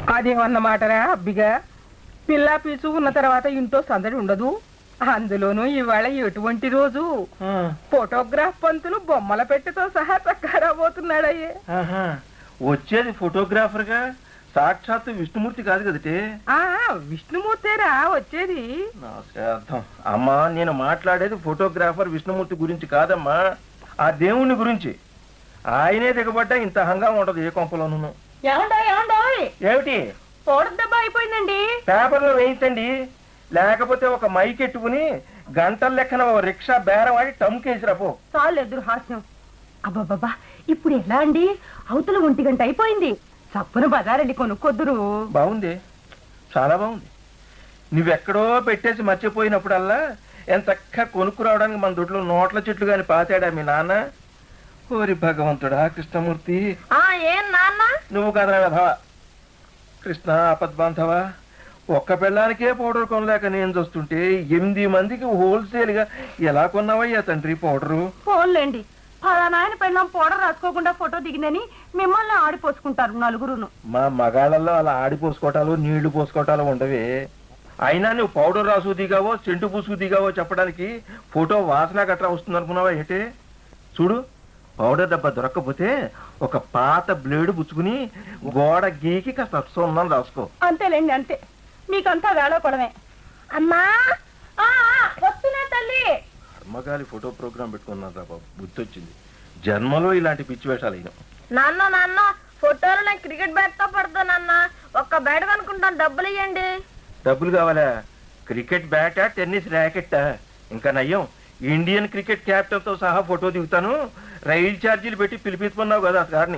అదేమన్నమాటరా అబ్బిగా పిల్ల పీచు ఉన్న తర్వాత ఇంట్లో సందడి ఉండదు అందులోనూ ఇవాళ ఎటువంటి రోజు ఫోటోగ్రాఫ్ పంతులు బొమ్మల పెట్టెతో సహా చక్కారాబోతున్నాడయ్యే ఆహా. వచ్చేది ఫోటోగ్రాఫర్ గా సాక్షాత్తు విష్ణుమూర్తి కాదు కదటే ఆ విష్ణుమూర్తేరా వచ్చేది నా శ్రాద్ధం అమ్మా నేను మాట్లాడేది ఫోటోగ్రాఫర్ విష్ణుమూర్తి గురించి కాదమ్మా ఆ దేవుని గురించి ఆయనే దిగబడ్డా ఇంత హంగామా ఉండదు ఏ కొంపలోనూ ఏమండో ఏమండో ఏమిటి పౌడర్ దెబ్బ అయిపోయిందండి పేపర్లో వేయించండి లేకపోతే ఒక మైక్ ఎట్టుకుని గంటల లెక్కన ఓ రిక్షా బేరం ఆడి టమ్కేసి రాపో చాలు ఎదురు హాస్యం అబ్బాబ్బా ఇప్పుడు ఎలా అండి అవతల ఒంటి గంట అయిపోయింది చప్పున బజారెళ్ళి కొనుక్కొద్దురు బాగుంది చాలా బాగుంది నువ్వెక్కడో పెట్టేసి మర్చిపోయినప్పుడల్లా ఎంత చక్కగా కొనుక్కు రావడానికి మన దొడ్లో నోట్ల చెట్లు గాని పాతాడా మీ నాన్న ఓరి భగవంతుడా కృష్ణమూర్తి ఆ ఏం నాన్న నువ్వు కదరా వెధవా కృష్ణ ఆపద్బాంధవా ఒక్క పెళ్ళానికే పౌడర్ కొనలేక నేను చూస్తుంటే ఎనిమిది మందికి హోల్సేల్ గా ఎలా కొన్నావయ్యా తండ్రి పౌడరు ఫోన్లేండి ఫలానాయన పెళ్ళం పౌడర్ రాసుకోకుండా ఫోటో దిగిందని మిమ్మల్ని ఆడిపోసుకుంటారు నలుగురును మా మగాళ్ళల్లో అలా ఆడిపోసుకోవటాలు నీళ్లు పోసుకోవటాలు ఉండవే అయినా నువ్వు పౌడర్ రాసు దిగావో చెంటు పూసుకు దిగావో చెప్పడానికి ఫోటో వాసన గట్రా వస్తుంది అనుకున్నావా ఏంటే చూడు పౌడర్ డబ్బా దొరక్కపోతే ఒక పాత బ్లేడ్ పుచ్చుకుని గోడ గీకి కాస్త సున్నం రాసుకో అంతేలేండి అంతే మీకంతా వేళపడమే అమ్మా ఆ, ఆ, వస్తున్నా తల్లి కర్మగాలి ఫోటో ప్రోగ్రామ్ పెట్టుకున్నాను రా బాబు బుద్ధి వచ్చింది జన్మలో ఇలాంటి పిచ్చి వేషాలు అయినా నాన్న నాన్న ఫోటోలు నేను క్రికెట్ బ్యాట్ తో పడతా నాన్న ఒక్క బ్యాట్ కొనుక్కుంటాను డబ్బులు ఇవ్వండి డబ్బులు కావాలా క్రికెట్ బ్యాటా టెన్నిస్ ర్యాకెట్టా ఇంకా నయ్యం ఇండియన్ క్రికెట్ క్యాప్టెన్ తో సహా ఫోటో దిగుతాను రైలు ఛార్జీలు పెట్టి పిలిపించుకున్నావు కదా ఆ సార్ని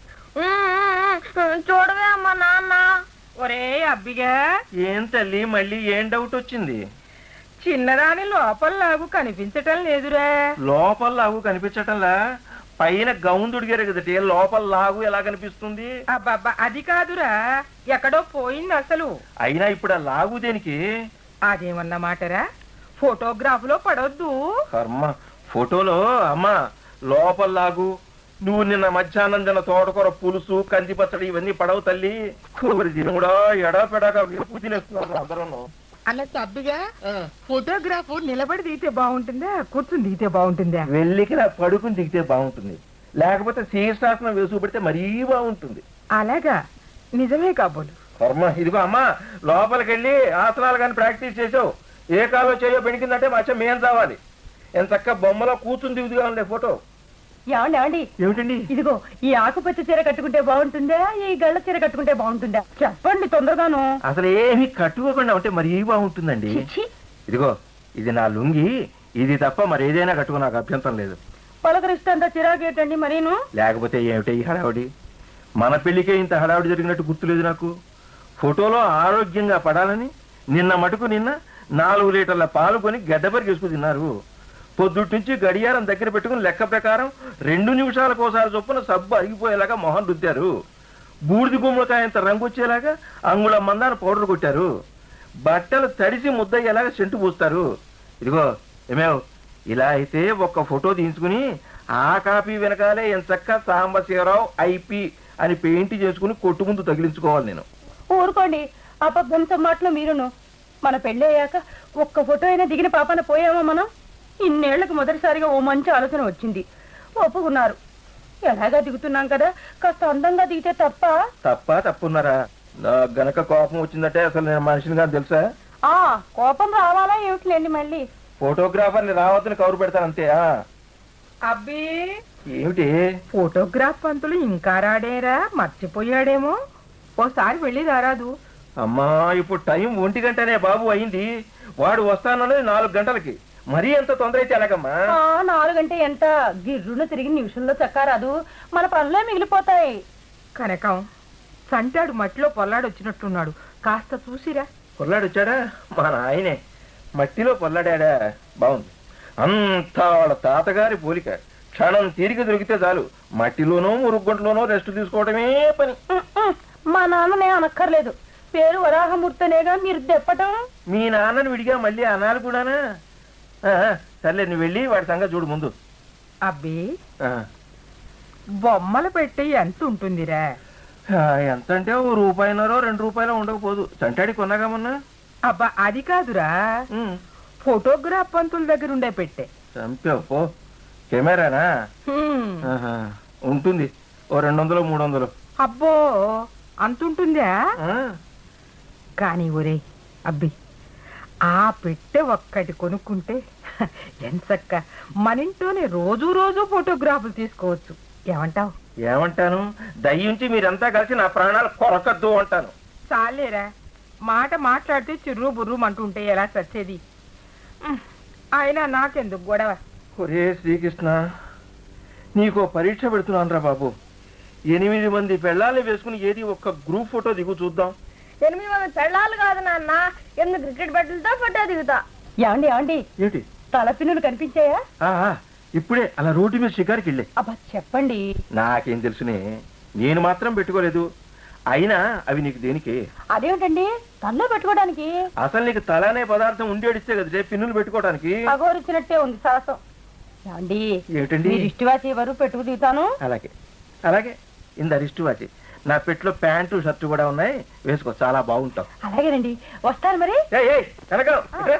చూడవే అమ్మా నాన్న ఒరే అబ్బిగా ఏం తల్లి మళ్ళీ ఏం డౌట్ వచ్చింది చిన్నదాని లోపల నాకు కనిపించటం లేదురా లోపల లాగు కనిపించటంలా పైన గౌన్ దుడిగారు కదటే లోపల లాగు ఎలా కనిపిస్తుంది అబ్బబ్బా అది కాదురా ఎక్కడో పోయింది అసలు అయినా ఇప్పుడు ఆ లాగు దేనికి అదేమన్నమాటరా ఫోటోగ్రాఫ్ లో పడొద్దు కర్మ ఫోటోలో అమ్మా లోపల లాగు నువ్వు నిన్న మధ్యాహ్నం తిన్న తోటకూర పులుసు కంది పచ్చడి ఇవన్నీ పడవు తల్లి కూరి తినుడా ఎడా పెడాక ఎప్పుడు తినేస్తున్నారు అందరూ అలా అబ్బిగా ఫోటోగ్రాఫ్ నిలబడి దిగితే బాగుంటుందా కూర్చుని దిగితే బాగుంటుందా వెళ్ళికి నా పడుకుని దిగితే బాగుంటుంది లేకపోతే శీర్షాసనం వేసు పెడితే మరీ బాగుంటుంది అలాగా నిజమే కాబోలు కర్మ ఇదిగో అమ్మా లోపలికి వెళ్ళి ఆసనాలు కానీ ప్రాక్టీస్ చేసావు ఏ కాలో చేయో పెణికిందంటే మచ్చ మేం చావాలి ఎంత చక్క బొమ్మలో కూర్చుని దిగుదుగా ఉండే ఫోటో ఏమండి ఏమండి ఏమిటండి ఇదిగో ఈ ఆకుపచ్చ చీర కట్టుకుంటే బాగుంటుందా ఈ గళ్ళ చీర కట్టుకుంటే బాగుంటుందా చెప్పండి తొందరగాను అసలు ఏమీ కట్టుకోకుండా ఉంటే మరీ బాగుంటుందండి చిచ్చి ఇదిగో ఇది నా లుంగి ఇది తప్ప మరి ఏదైనా కట్టుకో నాకు అభ్యంతరం లేదు పలకరిస్తే చిరాకేటండి మరీను లేకపోతే ఏమిటి ఈ హడావుడి మన పెళ్లికే ఇంత హడావుడి జరిగినట్టు గుర్తులేదు నాకు ఫోటోలో ఆరోగ్యంగా పడాలని నిన్న మటుకు నిన్న నాలుగు లీటర్ల పాలు కొని గడ్డపరికేసుకు తిన్నారు పొద్దుటి నుంచి గడియారం దగ్గర పెట్టుకుని లెక్క ప్రకారం రెండు నిమిషాలకు ఒకసారి చొప్పున సబ్బు అరిగిపోయేలాగా మొహం రుద్దారు బూడిది గుమ్మడికాయంత రంగు వచ్చేలాగా అంగుళం మందాన పౌడర్ కొట్టారు బట్టలు తడిసి ముద్దయ్యేలాగా సెంటు పూస్తారు ఇదిగో ఏమేవ్ ఇలా అయితే ఒక్క ఫోటో తీయించుకుని ఆ కాపీ వెనకాలే ఎంచక్క సాంబశివరావు ఐపి అని పెయింట్ చేసుకుని కొట్టు ముందు తగిలించుకోవాలి నేను ఊరుకోండి అపభ్రంశం మాటలు మీరును మన పెళ్లి అయ్యాక ఒక్క ఫోటో అయినా దిగిన పాపన పోయామా మనం ఇన్నేళ్లకు మొదటిసారిగా ఓ మంచి ఆలోచన వచ్చింది ఒప్పుకున్నారు ఎలాగా దిగుతున్నాం కదా కాస్త అందంగా దిగితే తప్ప తప్ప తప్పున్నారా నా గనక కోపం వచ్చిందంటే అసలు నేను మనిషిని కాదు తెలుసా ఆ కోపం రావాలా ఏమిటిలేండి మళ్ళీ ఫోటోగ్రాఫర్ని రావద్దని కౌరు పెడతాను అంతే ఆ. అబ్బి ఏమిటి ఫోటోగ్రాఫ్ పంతులు ఇంకా రాడేరా మర్చిపోయాడేమో ఓసారి వెళ్ళి రారాదు అమ్మా ఇప్పుడు టైం ఒంటి గంటనే బాబు అయింది వాడు వస్తానన్నది నాలుగు గంటలకి మరీ ఎంత తొందర అయితే ఎలాగమ్మా ఆ, నాలుగంటే ఎంత గిర్రున తిరిగి నిమిషంలో చక్కారాదు మన పనులే మిగిలిపోతాయి కనకం సంటాడు మట్టిలో పొల్లాడు వచ్చినట్టున్నాడు కాస్త చూసిరా పొల్లాడు వచ్చాడా మా నాయనే మట్టిలో పొల్లాడా బాగుంది అంతా వాళ్ళ తాతగారి పోలిక క్షణం తీరిక దొరికితే చాలు మట్టిలోనో మురుగుంటలోనో రెస్ట్ తీసుకోవడమే పని ఉమ్, ఉమ్, మా నాన్ననే అనక్కర్లేదు పేరు వరాహమూర్తనేగా మీరు దెప్పటం మీ నాన్నని విడిగా మళ్ళీ అనాలి కూడానా ఆ, సర్లే నువ్వు వెళ్ళి వాడి సంగతి చూడు ముందు అబ్బి ఆ, బొమ్మలు పెట్టి ఎంత ఉంటుందిరా ఆ, ఎంత అంటే ఓ రూపాయినరో రెండు రూపాయలు ఉండకపోదు చంటాడి కొన్నాగా మొన్న అబ్బా అది కాదురా ఉమ్, ఫోటోగ్రాఫ్ పంతుల దగ్గర ఉండే పెట్టే చంపావు పో కెమెరానా ఆహా, ఉంటుంది ఓ రెండు వందలు మూడు వందలు అబ్బో అంతుంటుందా ఆ, కానీ ఒరే అబ్బి ఆ పెట్టె ఒక్కటి కొనుక్కుంటే ఎంచక్క మన ఇంట్లోనే రోజు రోజు ఫోటోగ్రాఫ్లు తీసుకోవచ్చు ఏమంటావ్ ఏమంటాను దయ్యుంచి మీరంతా కలిసి నా ప్రాణాలు కొరకద్దు అంటాను చాలేరా మాట మాట్లాడితే చిర్రు బుర్రు అంటుంటే ఎలా చచ్చేది ఉమ్, అయినా నాకెందుకు గొడవ ఒరే శ్రీకృష్ణ నీకో పరీక్ష పెడుతున్నాను రా బాబు ఎనిమిది మంది పెళ్ళాలి వేసుకుని ఏది ఒక్క గ్రూప్ ఫోటో దిగు చూద్దాం ఎనిమిది మంది పెళ్ళాలి కాదు నాన్న ఎనిమిది క్రికెట్ బ్యాట్లతో ఫోటో దిగుతా ఏమండి ఏమండి ఏంటి తలపిన్నులు కనిపించాయా ఆహా, ఇప్పుడే అలా రోడ్డు మీద షికారుకి వెళ్ళే అబ్బా చెప్పండి నాకేం తెలుసునే నేను మాత్రం పెట్టుకోలేదు అయినా అవి నీకు దేనికి అదేమిటండి తల్లో పెట్టుకోవడానికి అసలు నీకు తల అనే పదార్థం ఉండి అడిస్తే కదా పిన్నులు పెట్టుకోవడానికి పగోరిచ్చినట్టే ఉంది సాహసం ఏమండి ఏమిటండి మీరు ఇష్టవాచి ఎవరు పెట్టుకు దిగుతాను అలాగే అలాగే ఇంద రిస్ట్ వాచి నా పెట్లో ప్యాంటు షర్టు కూడా ఉన్నాయి వేసుకో చాలా బాగుంటావు అలాగేనండి వస్తాను మరి ఏయ్, ఏయ్, కనకం, ఇట్రా.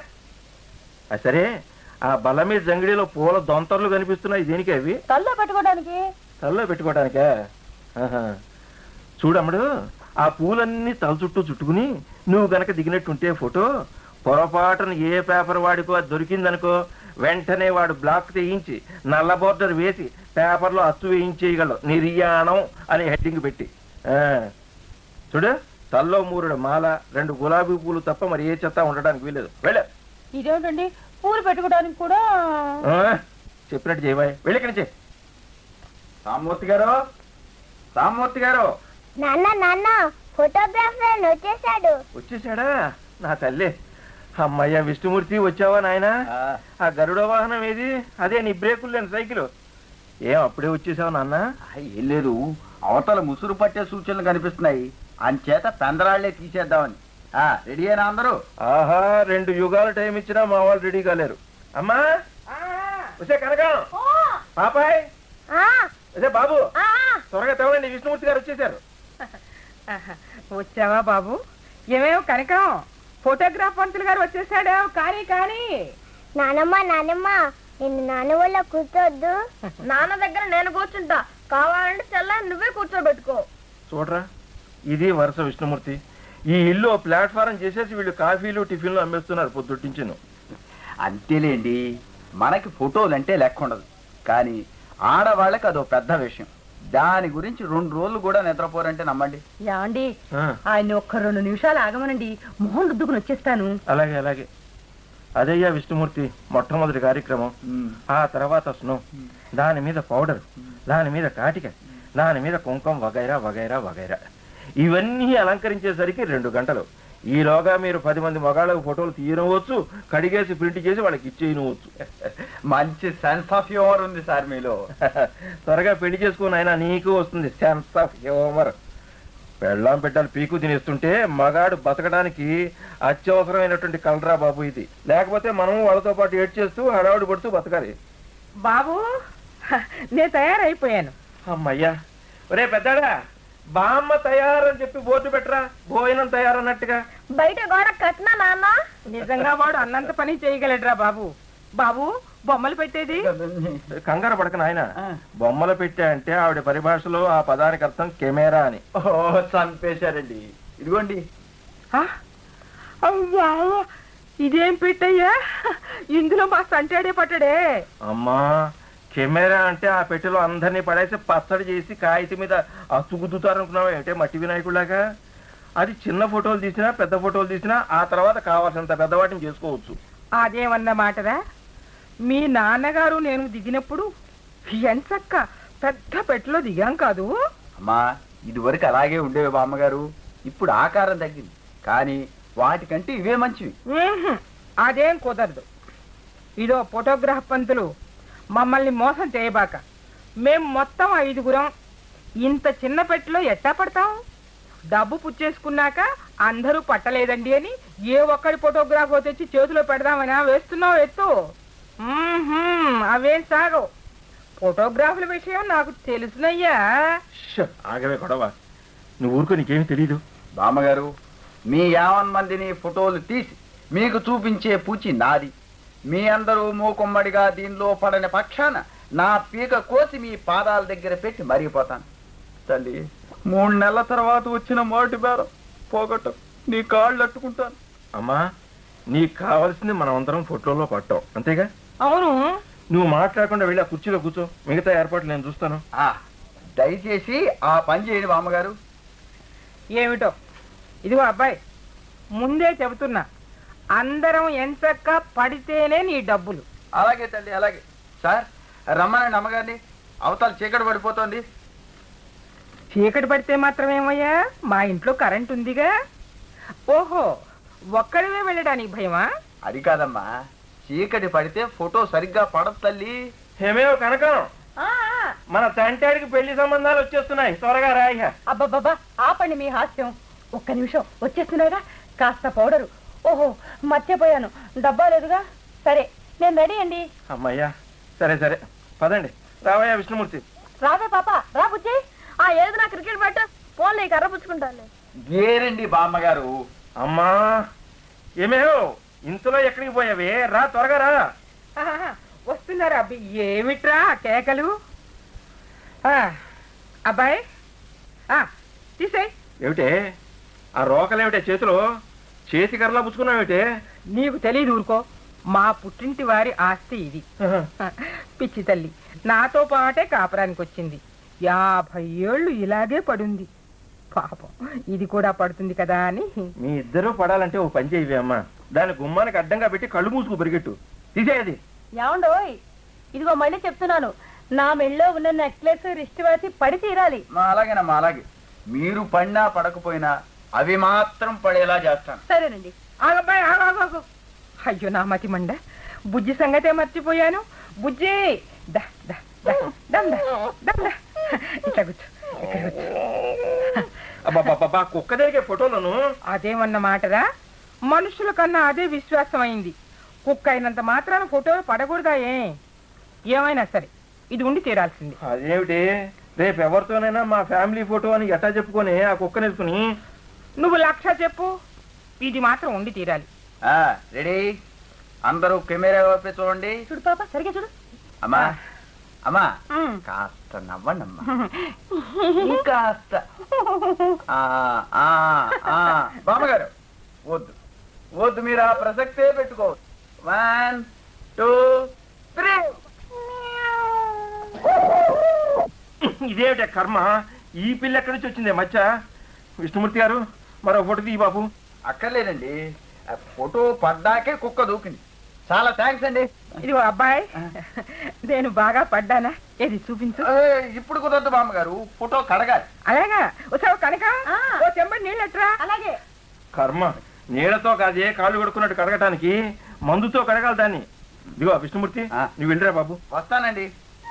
ఆ సరే ఆ బల్ల మీద జంగిడిలో పూల దొంతర్లు కనిపిస్తున్నాయి దేనికి అవి తల్లో పెట్టుకోవడానికి తలలో పెట్టుకోవడానికా ఆహా. చూడమ్మడు ఆ పూలన్నీ తల చుట్టూ చుట్టుకుని నువ్వు గనక దిగినట్టుంటే ఫోటో పొరపాటున ఏ పేపర్ వాడికో అది దొరికిందనుకో వెంటనే వాడు బ్లాక్ తీయించి నల్ల బోర్డర్ వేసి పేపర్లో అచ్చు వేయించేయగలవు నిర్యాణం అని హెడ్డింగ్ పెట్టి ఆ. చూడు తల్లో మూరుడు మాల రెండు గులాబీ పూలు తప్ప మరి ఏ చెత్త ఉండడానికి వీలేదు వెళ్ళ ఇదేమిటండి పూలు పెట్టుకోవడానికి కూడా చెప్పినట్టు చేయబాయ్ వెళ్ళి నుంచి రామ్మూర్తి గారు రామ్మూర్తి గారు నాన్న నాన్న ఫోటోగ్రాఫర్ వచ్చేసాడు వచ్చేసాడా నా తల్లి అమ్మయ్య విష్ణుమూర్తి వచ్చావా నాయన ఆ గరుడ వాహనం ఏది అదే నీ బ్రేకులు లేని సైకిల్ ఏం అప్పుడే వచ్చేసావు నాన్న ఏం లేదు అవతల ముసురు పట్టే సూచనలు కనిపిస్తున్నాయి అంచేత పెందరాళ్లే తీసేద్దామని ఆ రెడీ అయినా అందరూ ఆహా రెండు యుగాల టైం ఇచ్చినా మా వాళ్ళు రెడీ కాలేరు అమ్మా వచ్చే కనకం పాపాయ్ అదే బాబు త్వరగా తెవండి విష్ణుమూర్తి గారు వచ్చేసారు వచ్చావా బాబు ఏమేమో కనకం ఫోటోగ్రాఫ్ పంతులు గారు వచ్చేసాడా కానీ కానీ నానమ్మ నానమ్మ నిన్ను నాన్న వల్ల కూర్చోద్దు నాన్న దగ్గర నేను కూర్చుంటా కావాలంటే చెల్ల నువ్వే కూర్చోబెట్టుకో చూడరా ఇది వరుస విష్ణుమూర్తి ఈ ఇల్లు ఓ ప్లాట్ఫారం చేసేసి వీళ్ళు కాఫీలు టిఫిన్లు అమ్మేస్తున్నారు పొద్దుటించిను అంతేలేండి మనకి ఫోటోలు అంటే లెక్క ఉండదు కానీ ఆడవాళ్ళకి అదో పెద్ద విషయం దాని గురించి రెండు రోజులు కూడా నిద్రపోరంటే నమ్మండి యాండి ఆ, ఆయన ఒక్క రెండు నిమిషాలు ఆగమనండి మొహం రుద్దుకుని వచ్చేస్తాను అలాగే అలాగే అదయ్యా విష్ణుమూర్తి మొట్టమొదటి కార్యక్రమం ఆ తర్వాత స్నో దాని మీద పౌడర్ దాని మీద కాటిక దాని మీద కుంకం వగైరా వగైరా వగైరా ఇవన్నీ అలంకరించేసరికి రెండు గంటలు ఈలోగా మీరు పది మంది మగాళ్ళకు ఫోటోలు తీయనవచ్చు కడిగేసి ప్రింట్ చేసి వాళ్ళకి ఇచ్చేయనవచ్చు మంచి సెన్స్ ఆఫ్ హ్యూమర్ ఉంది సార్ మీలో త్వరగా పెళ్లి చేసుకుని అయినా నీకు వస్తుంది సెన్స్ ఆఫ్ హ్యూమర్ పెళ్ళాం పెట్టాలి పీకు తినేస్తుంటే మగాడు బతకడానికి అత్యవసరమైనటువంటి కలరా బాబు ఇది లేకపోతే మనం వాళ్ళతో పాటు ఏడ్ చేస్తూ హడావుడి పడుతూ బతకాలి బాబు నేను తయారైపోయాను అమ్మయ్యా ఒరే పెద్దాడా బామ్మ తయారని చెప్పి బోర్డు పెట్టరా భోజనం తయారన్నట్టుగా బయట గోడ కట్టినా నాన్న నిజంగా వాడు అన్నంత పని చేయగలడ్రా బాబు బాబు బొమ్మలు పెట్టేది కంగారు పడక నాయన బొమ్మలు పెట్టా అంటే ఆవిడ పరిభాషలో ఆ పదానికి అర్థం కెమెరా అని ఓ చంపేశారండి ఇదిగోండి ఆ? అవ్వా, ఇదేం పెట్టయ్యా ఇందులో మా సంటాడే పట్టడే అమ్మా కెమెరా అంటే ఆ పెట్టెలో అందరినీ పడేసి పచ్చడి చేసి కాగితం మీద అతుగుద్దుతారనుకున్నావా ఏంటే మట్టి వినాయకుడిలాగా అది చిన్న ఫోటోలు తీసినా పెద్ద ఫోటోలు తీసినా ఆ తర్వాత కావాల్సినంత పెద్దవాటిని చేసుకోవచ్చు అదేమన్న మాటరా మీ నాన్నగారు నేను దిగినప్పుడు ఎంచక్క పెద్ద పెట్టెలో దిగాం కాదు అమ్మా ఇదివరకు అలాగే ఉండేవి బామ్మగారు ఇప్పుడు ఆకారం తగ్గింది కానీ వాటికంటే ఇవే మంచివి ఉహుం, అదేం కుదరదు ఇదో ఫోటోగ్రాఫ్ పంతులు మమ్మల్ని మోసం చేయబాక మేం మొత్తం ఐదుగురం ఇంత చిన్న పెట్టెలో ఎట్టా పడతాం డబ్బు పుచ్చేసుకున్నాక అందరూ పట్టలేదండి అని ఏ ఒక్కడి ఫోటోగ్రాఫ్ తెచ్చి చేతిలో పెడదామని వేస్తున్నావు ఎత్తు ఉహుం, అవేం సాగవు ఫోటోగ్రాఫ్ల విషయం నాకు తెలుసునయ్యా ష్, ఆగవే గొడవ నువ్వు ఊరుకో నీకేమీ తెలీదు బామ్మగారు మీ యావన్ మందిని ఫోటోలు తీసి మీకు చూపించే పూచి నాది మీ అందరూ మూకుమ్మడిగా దీనిలో పడని పక్షాన నా పీక కోసి మీ పాదాల దగ్గర పెట్టి మరిగిపోతాను తల్లి మూడు నెలల తర్వాత వచ్చిన మొదటి బేరం పోగొట్టు నీ కాళ్ళు అట్టుకుంటాను అమ్మా నీకు కావాల్సింది మనం అందరం ఫోటోలో పట్టాం అంతేగా అవును నువ్వు మాట్లాడకుండా వెళ్ళి ఆ కుర్చీలో కూర్చో మిగతా ఏర్పాట్లు నేను చూస్తాను ఆ, దయచేసి ఆ పని చేయండి బామ్మగారు ఏమిటో ఇదిగో అబ్బాయి ముందే చెబుతున్నా అందరం ఎంచక్క పడితేనే నీ డబ్బులు అలాగే తల్లి అలాగే సార్ రమ్మనండి అమ్మగారిని అవతల చీకటి పడిపోతుంది చీకటి పడితే మాత్రమేమయ్యా మా ఇంట్లో కరెంట్ ఉందిగా ఓహో ఒక్కడివే వెళ్ళడానికి భయమా అది కాదమ్మా చీకటి పడితే ఫోటో సరిగ్గా పడదు తల్లి ఏమేవో కనకం ఆ, ఆ, మన తంటాడికి పెళ్లి సంబంధాలు వచ్చేస్తున్నాయి త్వరగా రాయిగా అబ్బబ్బబ్బా ఆపండి మీ హాస్యం ఒక్క నిమిషం వచ్చేస్తున్నాయిగా కాస్త పౌడరు ఓహో మర్చిపోయాను డబ్బా లేదుగా సరే నేను రెడీ అండి అమ్మయ్యా సరే సరే పదండి రావయ్యా విష్ణుమూర్తి రావే పాప రా బుజ్జి ఆ ఏది నా క్రికెట్ బ్యాట్ ఫోన్లో కర్ర పుచ్చుకుంటాను వేరండి బామ్మగారు అమ్మా ఏమేవో ఇంతలో ఎక్కడికి పోయావే రా త్వరగా రా ఆహాహా, వస్తున్నారా అబ్బి ఏమిట్రా ఆ కేకలు ఆ, అబ్బాయి ఆ, తీసేయ్ ఏమిటే ఆ రోకలేమిటే చేతిలో చేతి కర్రలా పుచ్చుకున్నావేమిటే నీకు తెలియదు ఊరుకో మా పుట్టింటి వారి ఆస్తి ఇది పిచ్చి తల్లి నాతో పాటే కాపురానికి వచ్చింది యాభై ఏళ్ళు ఇలాగే పడుంది పాపం ఇది కూడా పడుతుంది కదా అని మీ ఇద్దరూ పడాలంటే ఓ పని చేయవే అమ్మా దాని గుమ్మానికి అడ్డంగా పెట్టి కళ్ళు మూసుకు పరిగెట్టు తీసేయది ఏమండోయ్ ఇదిగో మళ్ళీ చెప్తున్నాను నా మెళ్ళో ఉన్న నెక్లెస్ రిస్ట్ వాచి పడి తీరాలి మా అలాగేనమ్మా అలాగే మీరు పడినా పడకపోయినా అవి మాత్రం పడేలా చేస్తాను సరేనండి ఆగబ్బాయి ఆగాగు అయ్యో నా మతి మండ బుజ్జి సంగతే మర్చిపోయాను బుజ్జి దా దా దా దమ్ దా దమ్ దా ఇట్లా కూర్చో ఇక్కడ కూర్చో అబ్బాబ్బా కుక్క జరిగే ఫోటోలను అదేమన్న మాటరా మనుషుల కన్నా అదే విశ్వాసం అయింది కుక్క అయినంత మాత్రాన ఫోటో పడకూడదా ఏ ఏమైనా సరే ఇది ఉండి తీరాల్సింది అదేమిటి రేపు ఎవరితోనైనా మా ఫ్యామిలీ ఫోటో అని ఎట్టా చెప్పుకొని ఆ కుక్క నేర్చుకుని నువ్వు లక్ష చెప్పు ఇది మాత్రం ఉండి తీరాలి ఆ, రెడీ అందరూ కెమెరా వైపే చూడండి చూడు పాప సరిగ్గా చూడు అమ్మా అమ్మా ఉమ్. కాస్త నవ్వండి అమ్మా ఇంకాస్త ఆ, ఆ, ఆ. బామ్మగారు వద్దు వద్దు మీరు ఆ ప్రసక్తే పెట్టుకోవద్దు వన్ టూ త్రీ ఇదేమిటి కర్మ ఈ పిల్ల ఎక్కడి నుంచి వచ్చిందే మచ్చ విష్ణుమూర్తి గారు మరో ఫోటో తీ బాబు అక్కర్లేదండి ఆ ఫోటో పడ్డాకే కుక్క దూకింది చాలా థ్యాంక్స్ అండి ఇదిగో అబ్బాయి నేను బాగా పడ్డానా ఏది చూపించు ఏ, ఇప్పుడు కుదరదు బామ్మగారు ఫోటో కడగాలి అలాగా వచ్చావు కనుక ఆ. ఓ చెంబడి నీళ్ళట్రా అలాగే కర్మ నీళ్లతో కాదే కాళ్ళు కొడుకున్నట్టు కడగటానికి మందుతో కడగాలి దాన్ని ఇదిగో విష్ణుమూర్తి ఆ. నువ్వు వెళ్ళిరా బాబు వస్తానండి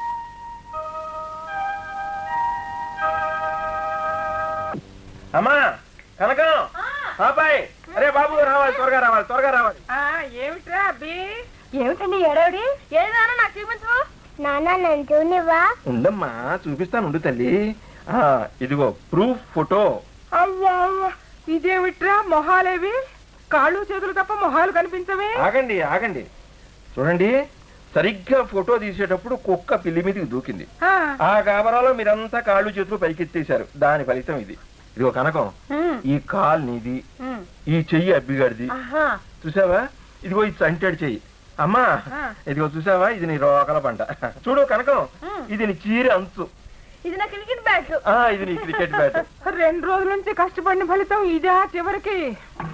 అమ్మా కనకం పాపాయ్ అరే బాబు రావాలి త్వరగా రావాలి త్వరగా రావాలి ఆ, ఏమిట్రా అబ్బి ఏమిటండి ఏడావిడి ఏదైనా నాకు చూపించు నాన్న నన్ను చూనివ్వా ఉండమ్మా చూపిస్తాను ఉండు తల్లి ఆ, ఇదిగో ప్రూఫ్ ఫోటో అవ్వా అవ్వా ఇదేమిట్రా మొహాలేవి కాళ్ళు చేతులు తప్ప మొహాలు కనిపించవే ఆగండి ఆగండి చూడండి సరిగ్గా ఫోటో తీసేటప్పుడు కుక్క పిల్లి మీదకి దూకింది ఆ, ఆ గాబరాలో మీరంతా కాళ్ళు చేతులు పైకెత్తేశారు దాని ఫలితం ఇది ఇదిగో కనకం ఉమ్, ఈ కాల్ నీది ఉమ్. ఈ చెయ్యి అబ్బిగాడిది ఆహా చూసావా ఇదిగో ఇది చంటాడు చెయ్యి అమ్మా ఆ. ఇదిగో చూసావా ఇది నీ రోకల పంట చూడు కనకం ఉమ్. ఇది నీ చీరి అంచు ఇది నా క్రికెట్ బ్యాట్ ఆ ఇది నీ క్రికెట్ బ్యాట్ రెండు రోజుల నుంచి కష్టపడిన ఫలితం ఇదా చివరికి